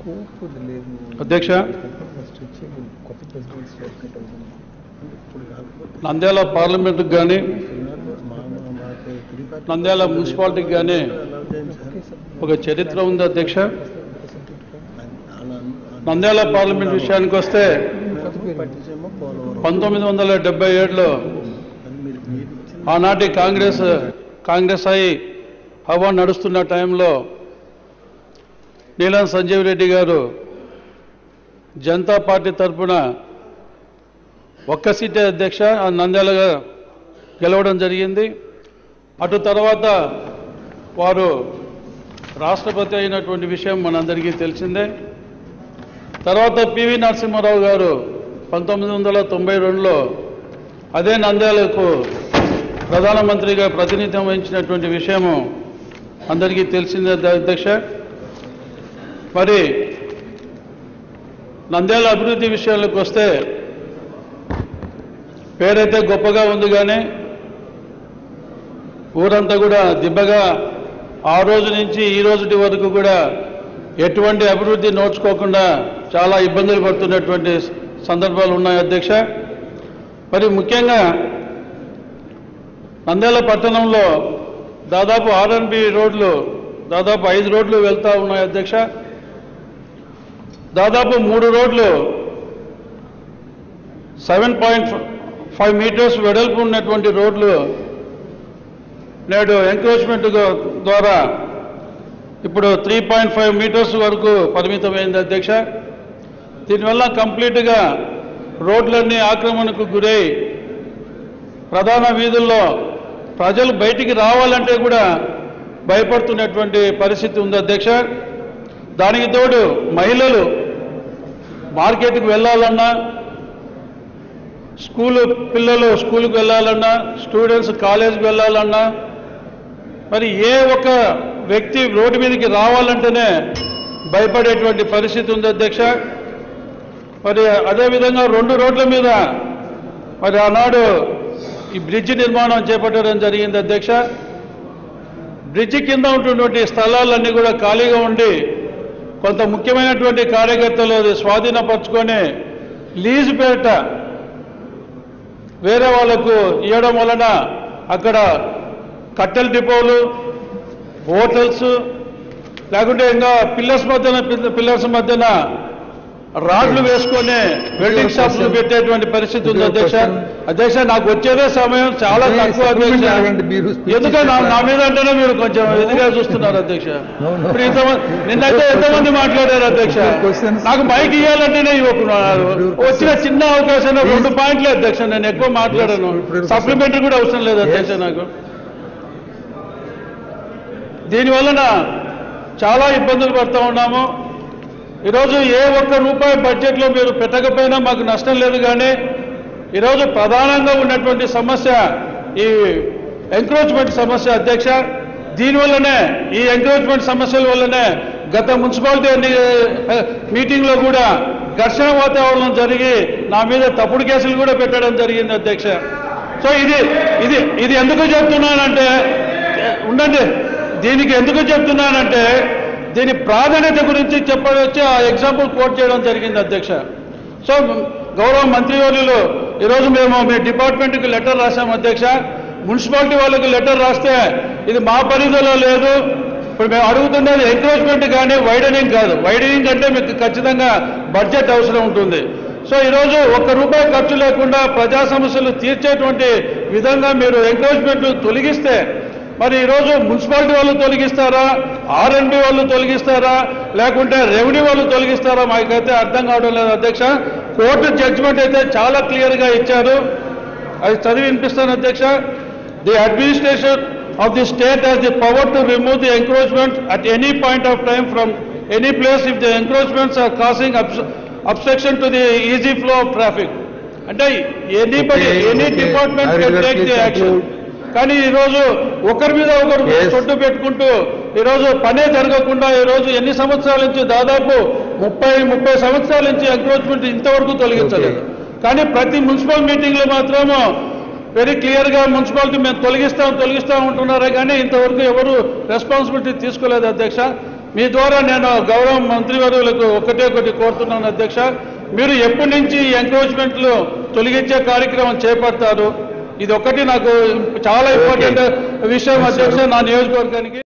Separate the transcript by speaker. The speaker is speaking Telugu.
Speaker 1: స్కోప్ లేదు
Speaker 2: అధ్యక్ష
Speaker 1: ఫస్ట్ వచ్చి కొత్త ప్రెసిడెన్సీ వర్కౌట్ అవుతుంది ఇప్పుడు కాకపోతే
Speaker 2: నంద్యాల పార్లమెంటుకు కానీ
Speaker 1: ఫిబ్రవరిలో మా మా- మాకు త్రీ పార్టీ
Speaker 2: నంద్యాల మున్సిపాలిటీకి కానీ
Speaker 1: అలౌ చేయండి సార్
Speaker 2: ఒక చరిత్ర ఉంది అధ్యక్ష
Speaker 1: అలా
Speaker 2: నంద్యాల పార్లమెంట్ విషయానికి వస్తే
Speaker 1: పట్టించేమో పోలవరం
Speaker 2: పంతొమ్మిది వందల డెబ్బై ఏడులో
Speaker 1: అని మీరు మీరు ఇచ్చిన
Speaker 2: ఆనాటి కాంగ్రెస్ కాంగ్రెస్ అయి హవా నడుస్తున్న టైంలో నీలం సంజీవ్ రెడ్డి గారు జనతా పార్టీ తరఫున ఒక్క సీటే అధ్యక్ష ఆ నంద్యాలగా గెలవడం జరిగింది అటు తర్వాత వారు రాష్ట్రపతి అయినటువంటి విషయం మనందరికీ తెలిసిందే తర్వాత పివి నరసింహారావు గారు పంతొమ్మిది వందల తొంభై రెండులో అదే నంద్యాలకు ప్రధానమంత్రిగా ప్రాతినిధ్యం వహించినటువంటి విషయము అందరికీ తెలిసిందే అధ్య- అధ్యక్ష మరి నంద్యాల అభివృద్ధి విషయాలకు వస్తే పేరైతే గొప్పగా ఉంది కానీ ఊరంతా కూడా దిబ్బగా ఆ రోజు నుంచి ఈ రోజుటి వరకు కూడా ఎటువంటి అభివృద్ధి నోచుకోకుండా చాలా ఇబ్బందులు పడుతున్నటువంటి సందర్భాలు ఉన్నాయి అధ్యక్ష మరి ముఖ్యంగా నంద్యాల పట్టణంలో దాదాపు ఆర్ఎన్బి రోడ్లు దాదాపు ఐదు రోడ్లు వెళ్తా ఉన్నాయి అధ్యక్ష దాదాపు మూడు రోడ్లు సెవెన్ పాయింట్ ఫైవ్ మీటర్స్ వెడల్పు ఉన్నటువంటి రోడ్లు నేడు ఎంక్రోచ్మెంట్ ద్వారా ఇప్పుడు త్రీ పాయింట్ ఫైవ్ మీటర్స్ వరకు పరిమితమైంది అధ్యక్ష దీనివల్ల కంప్లీట్గా రోడ్లన్నీ ఆక్రమణకు గురై ప్రధాన వీధుల్లో ప్రజలు బయటికి రావాలంటే కూడా భయపడుతున్నటువంటి పరిస్థితి ఉంది అధ్యక్ష దానికి తోడు మహిళలు మార్కెట్కి వెళ్ళాలన్నా స్కూలు పిల్లలు స్కూల్కి వెళ్ళాలన్నా స్టూడెంట్స్ కాలేజీకి వెళ్ళాలన్నా మరి ఏ ఒక్క వ్యక్తి రోడ్డు మీదకి రావాలంటేనే భయపడేటువంటి పరిస్థితి ఉంది అధ్యక్ష మరి అదేవిధంగా రెండు రోడ్ల మీద మరి ఆనాడు ఈ బ్రిడ్జి నిర్మాణం చేపట్టడం జరిగింది అధ్యక్ష బ్రిడ్జి కింద ఉంటున్నటువంటి స్థలాలన్నీ కూడా ఖాళీగా ఉండి కొంత ముఖ్యమైనటువంటి కార్యకర్తలు అది స్వాధీనపరచుకొని లీజు పేరిట వేరే వాళ్ళకు ఇవ్వడం వలన అక్కడ కట్టెల డిపోలు హోటల్స్ లేకుంటే ఇంకా పిల్లర్స్ మధ్యన పిల్లర్స్ మధ్యన రాడ్లు వేసుకొని వెల్డింగ్ షాప్లు పెట్టేటువంటి పరిస్థితి ఉంది అధ్యక్ష అధ్యక్ష నాకు వచ్చేదే సమయం చాలా తక్కువ అధ్యక్ష ఎందుకంటే నా నా మీద అంటేనే మీరు కొంచెం ఇదిగా చూస్తున్నారు అధ్యక్ష ఇప్పుడు ఇంతమంది నిన్నైతే ఎంతమంది మాట్లాడారు అధ్యక్ష నాకు మైక్ ఇవ్వాలంటేనే ఇవ్వకున్నారు వచ్చిన చిన్న అవకాశం రెండు పాయింట్లే అధ్యక్ష నేను ఎక్కువ మాట్లాడాను సప్లిమెంటరీ కూడా అవసరం లేదు అధ్యక్ష నాకు దీనివలన చాలా ఇబ్బందులు పడుతూ ఉన్నాము ఈరోజు ఏ ఒక్క రూపాయి బడ్జెట్లో మీరు పెట్టకపోయినా మాకు నష్టం లేదు కానీ ఈరోజు ప్రధానంగా ఉన్నటువంటి సమస్య ఈ ఎంక్రోచ్మెంట్ సమస్య అధ్యక్ష దీనివల్లనే ఈ ఎంక్రోచ్మెంట్ సమస్యల వల్లనే గత మున్సిపాలిటీ ఎన్ని మీటింగ్లో కూడా ఘర్షణ వాతావరణం జరిగి నా మీద తప్పుడు కేసులు కూడా పెట్టడం జరిగింది అధ్యక్ష సో ఇది ఇది ఇది ఎందుకు చెప్తున్నానంటే ఉండండి దీనికి ఎందుకు చెప్తున్నానంటే దీని ప్రాధాన్యత గురించి చెప్పవచ్చు ఆ ఎగ్జాంపుల్ కోట్ చేయడం జరిగింది అధ్యక్ష సో గౌరవ మంత్రివర్యులు ఈరోజు మేము మీ డిపార్ట్మెంట్కి లెటర్ రాశాం అధ్యక్ష మున్సిపాలిటీ వాళ్ళకి లెటర్ రాస్తే ఇది మా పరిధిలో లేదు ఇప్పుడు మేము అడుగుతున్నది ఎంక్రోచ్మెంట్ కానీ వైడనింగ్ కాదు వైడనింగ్ అంటే మీకు ఖచ్చితంగా బడ్జెట్ అవసరం ఉంటుంది సో ఈరోజు ఒక్క రూపాయి ఖర్చు లేకుండా ప్రజా సమస్యలు తీర్చేటువంటి విధంగా మీరు ఎంక్రోచ్మెంట్ తొలగిస్తే మరి ఈరోజు మున్సిపాలిటీ వాళ్ళు తొలగిస్తారా ఆర్ఎండ్బి వాళ్ళు తొలగిస్తారా లేకుంటే రెవెన్యూ వాళ్ళు తొలగిస్తారా మాకైతే అర్థం కావడం లేదు అధ్యక్ష కోర్టు జడ్జిమెంట్ అయితే చాలా క్లియర్గా ఇచ్చారు అది చదివి వినిపిస్తాను అధ్యక్ష the administration of the state has the power to remove the encroachment at any point of time from any place if the encroachments are causing obstruction to the easy flow of traffic అంటే anybody
Speaker 1: Okay,
Speaker 2: any
Speaker 1: okay.
Speaker 2: Department
Speaker 1: I
Speaker 2: can
Speaker 1: will
Speaker 2: take the
Speaker 1: please
Speaker 2: action
Speaker 1: conclude.
Speaker 2: కానీ ఈ రోజు ఒకరి మీద ఒకరు
Speaker 1: Yes.
Speaker 2: చొట్టు పెట్టుకుంటూ ఈ రోజు పనే జరగకుండా ఈ రోజు ఎన్ని సంవత్సరాల నుంచి దాదాపు ముప్పై ముప్పై సంవత్సరాల నుంచి ఎంక్రోచ్మెంట్ ఇంతవరకు తొలగించలేదు కానీ ప్రతి మున్సిపల్ మీటింగ్ లో మాత్రము వెరీ క్లియర్ గా మున్సిపాలిటీ మేము తొలగిస్తాం తొలగిస్తాం ఉంటున్నారే కానీ ఇంతవరకు ఎవరు రెస్పాన్సిబిలిటీ తీసుకోలేదు అధ్యక్ష మీ ద్వారా నేను గౌరవ మంత్రివర్యులకు ఒకటే ఒకటి కోరుతున్నాను అధ్యక్ష మీరు ఎప్పటి నుంచి ఈ ఎంక్రోచ్మెంట్లు తొలగించే కార్యక్రమం చేపడతారు ఇది ఒకటి నాకు చాలా ఇంపార్టెంట్ విషయం అధ్యక్ష నా నియోజకవర్గానికి